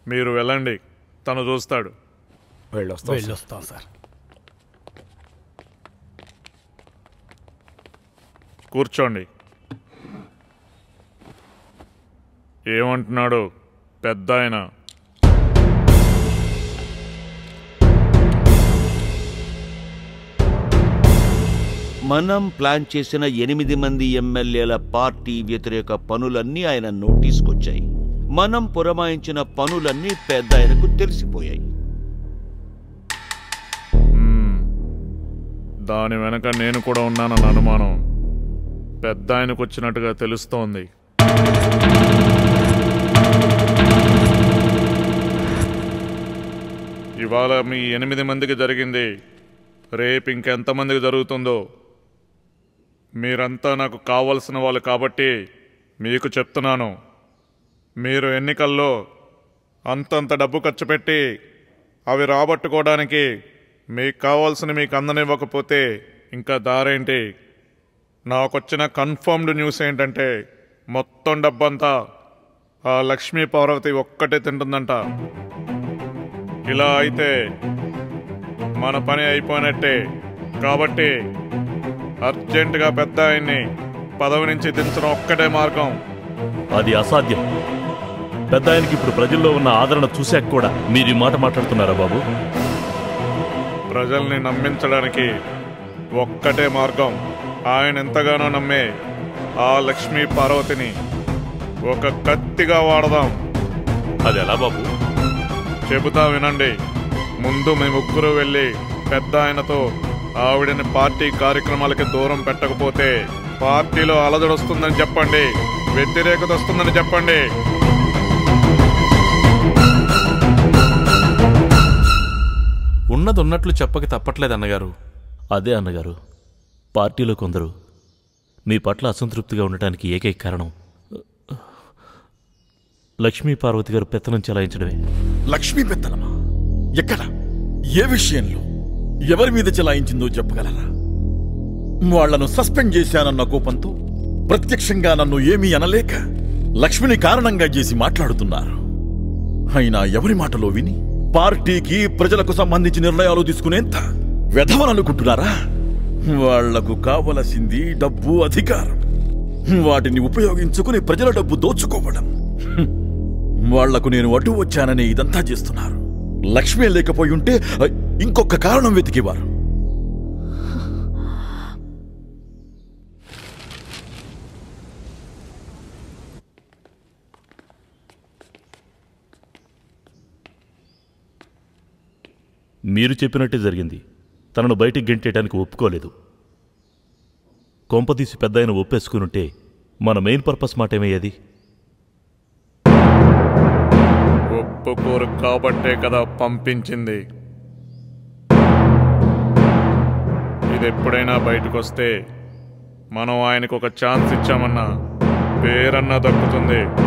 మీరు వెళ్ళండి తను చూస్తాడు వెళ్ళొస్తాం సార్. వెళ్ళొస్తాం సార్ కూర్చోండి ఏమంటున్నాడు పెద్ద ఆయన మనం ప్లాన్ చేసిన ఎనిమిది మంది ఎమ్మెల్యేల పార్టీ వ్యతిరేక పనులన్నీ ఆయన నోటీస్కొచ్చాయి మనం పురమాయించిన పనులన్నీ పెద్ద ఆయనకు తెలిసిపోయాయి మ్మ్. దాని వెనక నేను కూడా ఉన్నానన్న అనుమానం పెద్ద ఆయనకు వచ్చినట్టుగా తెలుస్తోంది ఇవాళ మీ ఎనిమిది మందికి జరిగింది రేపు ఇంకెంతమందికి జరుగుతుందో మీరంతా నాకు కావలసిన వాళ్ళు కాబట్టి మీకు చెప్తున్నాను మీరు ఎన్నికల్లో అంతంత డబ్బు ఖర్చు పెట్టి అవి రాబట్టుకోవడానికి మీకు కావాల్సిన మీకు అందనివ్వకపోతే ఇంకా దారేంటి నాకొచ్చిన కన్ఫర్మ్డ్ న్యూస్ ఏంటంటే మొత్తం డబ్బంతా ఆ లక్ష్మీ పార్వతి ఒక్కటే తింటుందంట ఇలా అయితే మన పని అయిపోయినట్టే కాబట్టి అర్జెంటుగా పెద్ద ఆయన్ని పదవి నుంచి దించడం ఒక్కటే మార్గం అది అసాధ్యం పెద్ద ఆయనకి ఇప్పుడు ప్రజల్లో ఉన్న ఆదరణ చూశాక కూడా మీరు ఈ మాట మాట్లాడుతున్నారా బాబు ప్రజల్ని నమ్మించడానికి ఒక్కటే మార్గం ఆయన ఎంతగానో నమ్మే ఆ లక్ష్మీ పార్వతిని ఒక కత్తిగా వాడదాం అది ఎలా బాబు చెబుతా వినండి ముందు మీ ముగ్గురు వెళ్ళి పెద్ద ఆయనతో ఆవిడని పార్టీ కార్యక్రమాలకి దూరం పెట్టకపోతే పార్టీలో అలజడొస్తుందని చెప్పండి వ్యతిరేకత వస్తుందని చెప్పండి ఉన్నది ఉన్నట్లు చెప్పక తప్పట్లేదు అన్నగారు అదే అన్నగారు పార్టీలో కొందరు మీ పట్ల అసంతృప్తిగా ఉండటానికి ఏకైక కారణం లక్ష్మీ పార్వతి గారు పెత్తనం చెలాయించడమే లక్ష్మీ పెత్తనమా ఎక్కడ ఏ విషయంలో ఎవరి మీద చెలాయించిందో చెప్పగలరా వాళ్లను సస్పెండ్ చేశానన్న కోపంతో ప్రత్యక్షంగా నన్ను ఏమీ అనలేక లక్ష్మిని కారణంగా చేసి మాట్లాడుతున్నారు అయినా ఎవరి మాటలో విని పార్టీకి ప్రజలకు సంబంధించి నిర్ణయాలు తీసుకునేంత వెధవననుకుంటున్నారా వాళ్లకు కావలసింది డబ్బు అధికారం వాటిని ఉపయోగించుకుని ప్రజల డబ్బు దోచుకోవడం హ్మ్. వాళ్లకు నేను అడ్డు వచ్చానని ఇదంతా చేస్తున్నారు లక్ష్మి లేకపోయి ఉంటే అ, ఇంకొక కారణం వెతికేవారు మీరు చెప్పినట్టే జరిగింది తనను బయటికి గెంటేయడానికి ఒప్పుకోలేదు కొంపదీసి పెద్ద ఆయన ఒప్పేసుకునుంటే మన మెయిన్ పర్పస్ మాట ఏమయ్యేది ఒప్పుకోరు కాబట్టే కదా పంపించింది ఇది ఎప్పుడైనా బయటకు వస్తే మనం ఆయనకు ఒక ఛాన్స్ ఇచ్చామన్నా పేరన్నా దక్కుతుంది